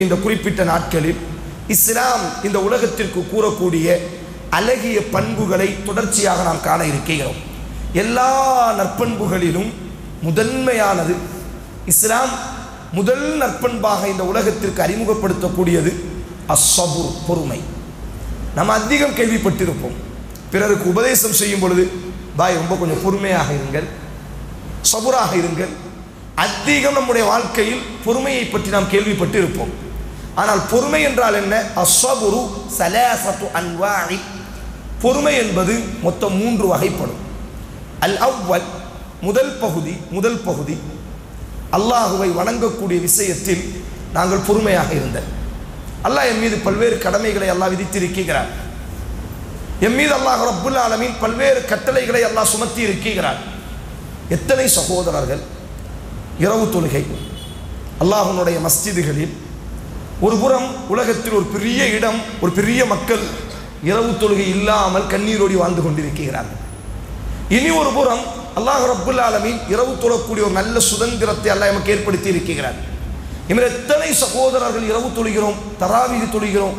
இந்த குறிப்பிட்ட நாட்களில் இஸ்லாம் இந்த உலகத்திற்கு கூறக்கூடிய அழகிய பண்புகளை தொடர்ச்சியாக நாம் காண இருக்கிறோம் எல்லா நற்பண்புகளிலும் முதன்மையானது இஸ்லாம் முதல் நற்பண்பாக இந்த உலகத்திற்கு அறிமுகப்படுத்தக்கூடியது அஸ்ஸபுர் பொறுமை நம்ம அதிகம் கேள்விப்பட்டிருப்போம் பிறருக்கு உபதேசம் செய்யும் பொழுது பாய் ரொம்ப கொஞ்சம் பொறுமையாக இருங்கள் சபுராக இருங்கள் அதிகம் நம்முடைய வாழ்க்கையில் பொறுமையை பற்றி நாம் கேள்விப்பட்டு இருப்போம் ஆனால் பொறுமை என்றால் என்ன அஸ்வபுரு சலாசத்து அன்வாழி பொறுமை என்பது மொத்தம் மூன்று வகைப்படும் அல் அவ்வல் முதல் பகுதி முதல் பகுதி அல்லாஹுவை வணங்கக்கூடிய விஷயத்தில் நாங்கள் பொறுமையாக இருந்தோம் அல்லாஹ் என் மீது பல்வேறு கடமைகளை அல்லாஹ் விதித்திருக்கிறார் என் மீது அல்லாஹ் ரப்புல் ஆலமீன் பல்வேறு கட்டளைகளை அல்லாஹ் சுமத்தி இருக்கிறார் எத்தனை சகோதரர்கள் இரவு தொழுகை அல்லாஹனுடைய மஸ்ஜிதுகளில் ஒரு புறம் உலகத்தில் ஒரு பெரிய இடம் ஒரு பெரிய மக்கள் இரவு தொழுகை இல்லாமல் கண்ணீரோடி வாழ்ந்து கொண்டிருக்கிறார்கள் இனி ஒரு புறம் அல்லாஹ் ரப்புல் ஆலமீன் இரவு தொழக்கூடிய ஒரு நல்ல சுதந்திரத்தை அல்லாஹ் நமக்கு ஏற்படுத்தி இருக்கிறார் இவர் எத்தனை சகோதரர்கள் இரவு தொழுகிறோம் தராவிகு தொழுகிறோம்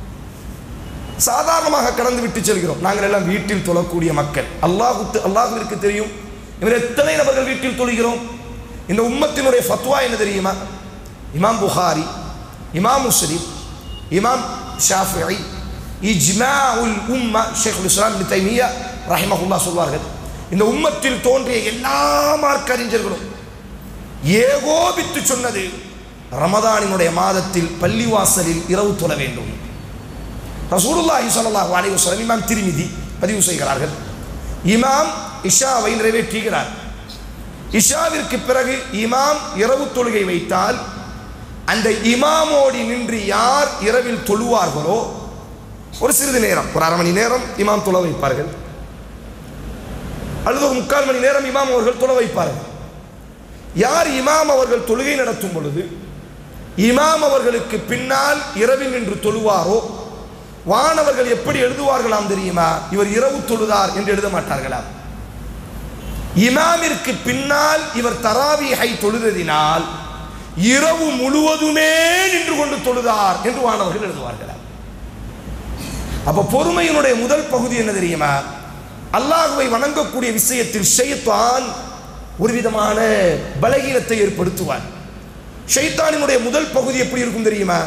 சாதாரணமாக கடந்து விட்டு செல்கிறோம் நாங்கள் எல்லாம் வீட்டில் தொழக்கூடிய மக்கள் அல்லாஹு அல்லாஹுவிற்கு தெரியும் இவர் எத்தனை நபர்கள் வீட்டில் தொழுகிறோம் இந்த உம்மத்தினுடைய ஃபத்வா என்ன தெரியுமா இமாம் புகாரி இமாம் முஸ்லிம் இமாம் ஷாஃபிஐ இஜ்மாஉல் உம்மா ஷேகுல் இஸ்லாம் இப்னு தைமியா ரஹிமஹுல்லா சொல்வார்கள் இந்த உம்மத்தில் தோன்றிய எல்லா மார்க்க அறிஞர்களும் ஏகோபித்து சொன்னது ரமதானினுடைய மாதத்தில் பள்ளிவாசலில் இரவு தொழ வேண்டும் ரசூலுல்லாஹி ஸல்லல்லாஹு அலைஹி வஸல்லம் இமாம் திருமிதி பதிவு செய்கிறார்கள் இமாம் இஷாவை நிறைவேற்றுகிறார் இஷாவிற்கு பிறகு இமாம் இரவு தொழுகை வைத்தால் அந்த இமாமோடி நின்று யார் இரவில் தொழுவார்களோ ஒரு சிறிது நேரம் ஒரு அரை மணி நேரம் இமாம் தொழ வைப்பார்கள் அல்லது ஒரு முக்கால் மணி நேரம் இமாம் அவர்கள் தொழ வைப்பார்கள் யார் இமாம் அவர்கள் தொழுகை நடத்தும் பொழுது இமாம் அவர்களுக்கு பின்னால் இரவில் நின்று தொழுவாரோ வானவர்கள் எப்படி எழுதுவார்களாம் தெரியுமா இவர் இரவு தொழுதார் என்று எழுத மாட்டார்களாம் இமாமிற்கு பின்னால் இவர் தராவியை தொழுததினால் இரவு முழுவதுமே நின்று கொண்டு தொழுதார் என்று வானவர்கள் எழுதுவார்களாம் அப்ப பொறுமையினுடைய முதல் பகுதி என்ன தெரியுமா அல்லாஹுவை வணங்கக்கூடிய விஷயத்தில் ஷைத்தான் ஒரு விதமான பலகீனத்தை ஏற்படுத்துவார் ஷைத்தானினுடைய முதல் பகுதி எப்படி இருக்கும் தெரியுமா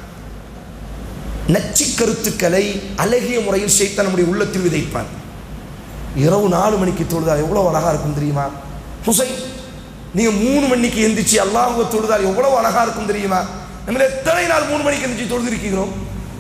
நச்சு கருத்துக்களை அழகிய முறையில் ஷைத்தான் நம்முடைய உள்ளத்தில் விதைப்பான் இரவு நாலு மணிக்கு தொழுதால் எவ்வளோ அழகாக இருக்கும் தெரியுமா ஹுசைன் நீங்கள் மூணு மணிக்கு எந்திரிச்சு அல்லாஹுவ தொழுதால் எவ்வளோ அழகாக இருக்கும் தெரியுமா நம்ம எத்தனை நாள் மூணு மணிக்கு எந்திரிச்சு தொழுதிருக்கிறோம்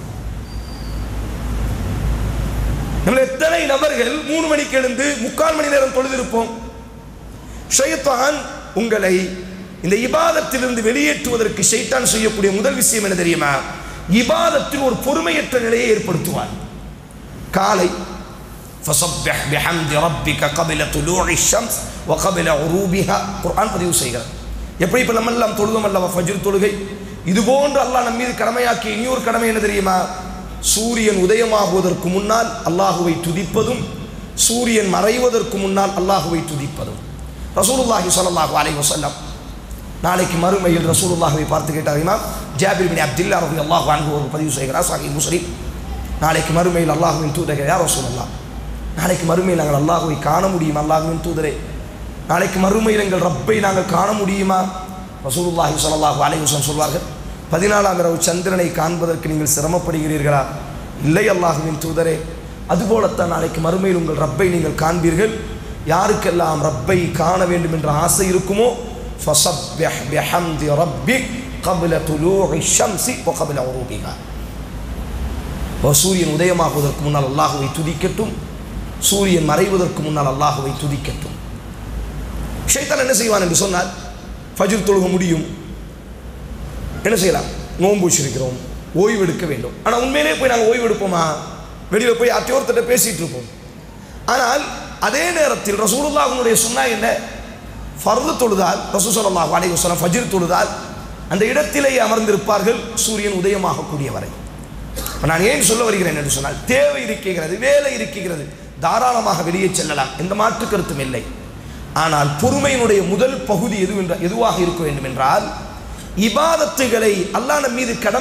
நம்ம எத்தனை நபர்கள் மூணு மணிக்கு எழுந்து முக்கால் மணி நேரம் தொழுதிருப்போம் ஷைத்தான் உங்களை இந்த இபாதத்திலிருந்து வெளியேற்றுவதற்கு ஷைத்தான் செய்யக்கூடிய முதல் விஷயம் என்ன தெரியுமா இபாதத்தில் ஒரு பொறுமையற்ற நிலையை ஏற்படுத்துவார் காலை فصبح بحمد ربك قبل طلوع الشمس وقبل غروبها குர்ஆன் பதிவு செய்கிறார் எப்படி இப்போ நம்ம எல்லாம் தொழுதோம் அல்லவா ஃபஜ்ர் தொழுகை இது போன்று அல்லாஹ் நம் மீது கடமையாக்கிய இனியொரு கடமை என்ன தெரியுமா சூரியன் உதயமாகுவதற்கு முன்னால் அல்லாஹுவை துதிப்பதும் சூரியன் மறைவதற்கு முன்னால் அல்லாஹுவை துதிப்பதும் ரசூலுல்லாஹி ஸல்லல்லாஹு அலைஹி வஸல்லம் நாளைக்கு மறுமையில் ரசூலுல்லாஹுவை பார்த்து கேட்டார் இமாம் ஜாபிர் பின் அப்துல்லா ரவி அல்லாஹ் வான்கு ஒரு பதிவு செய்கிறார் சாஹி முஸ்லிம் நாளைக்கு மறுமையில் அல்லாஹுவின் தூதர் யார் ரசூலுல்லாஹ் நாளைக்கு மறுமையில் நாங்கள் அல்லாஹுவை காண முடியுமா அல்லாஹுவின் தூதரே நாளைக்கு மறுமையில் எங்கள் ரப்பை நாங்கள் காண முடியுமா ரசூலுல்லாஹி ஸல்லல்லாஹு அலைஹி வஸல்லம் சொல்வார்கள் பதினாலாம் இரவு சந்திரனை காண்பதற்கு நீங்கள் சிரமப்படுகிறீர்களா இல்லை அல்லாஹுவின் தூதரே அதுபோலத்தான் நாளைக்கு மறுமையில் உங்கள் ரப்பை நீங்கள் காண்பீர்கள் யாருக்கெல்லாம் ரப்பை காண வேண்டும் என்ற ஆசை இருக்குமோ فصبح بحمد ربك قبل طلوع الشمس وقبل غروبها சூரியன் உதயமாகுவதற்கு முன்னால் அல்லாஹுவை துதிக்கட்டும் சூரியன் மறைவதற்கு முன்னால் அல்லாஹுவை துதிக்கட்டும் ஷைத்தான் என்ன செய்வான் என்று சொன்னால் ஃபஜ்ர் தொழுக முடியும் என்ன செய்யலாம் நோன்பு வச்சிருக்கிறோம் ஓய்வு எடுக்க வேண்டும் ஆனால் உண்மையிலே போய் நாங்கள் ஓய்வு எடுப்போமா வெளியில் போய் அத்தியோர்த்திட்ட பேசிகிட்டு இருப்போம் ஆனால் அதே நேரத்தில் ரசூலுல்லாஹனுடைய சொன்னா என்ன ஃபர்து தொழுதால் ரசூ சல்லாஹ் அலைஹி வஸல்லம் ஃபஜ்ர் தொழுதால் அந்த இடத்திலேயே அமர்ந்திருப்பார்கள் சூரியன் உதயமாகக்கூடிய வரை நான் ஏன் சொல்ல வருகிறேன் என்று சொன்னால் தேவை இருக்கிறது வேலை இருக்கிறது தாராளமாக வெளியே செல்லலாம் எந்த மாற்று கருத்தும் இல்லை ஆனால் பொறுமையினுடைய முதல் பகுதி எது என்ற எதுவாக இருக்க வேண்டும் என்றால் இபாதத்துகளை அல்லாஹ் நம் மீது கடமை